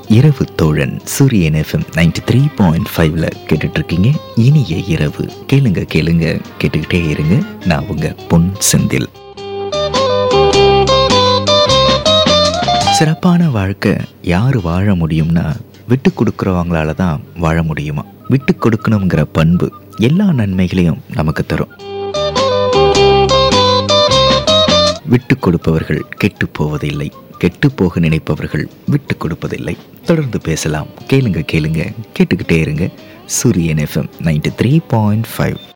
இரவு தோழன் சூரியன் எஃப்எம் நைன்டி த்ரீ பாயிண்ட் ஃபைவ்ல கேட்டுட்டு இருக்கீங்க இனிய இரவு கேளுங்க கேளுங்க கேட்டுக்கிட்டே இருங்க நான் உங்க பொன் செந்தில் சிறப்பான வாழ்க்கை யார் வாழ முடியும்னா விட்டு கொடுக்குறவங்களால தான் வாழ முடியுமா விட்டு கொடுக்கணுங்கிற பண்பு எல்லா நன்மைகளையும் நமக்கு தரும் விட்டு கொடுப்பவர்கள் கெட்டு போவதில்லை கெட்டு போக நினைப்பவர்கள் விட்டு கொடுப்பதில்லை தொடர்ந்து பேசலாம் கேளுங்க கேளுங்க கேட்டுக்கிட்டே இருங்க Suriyan FM ninety three point five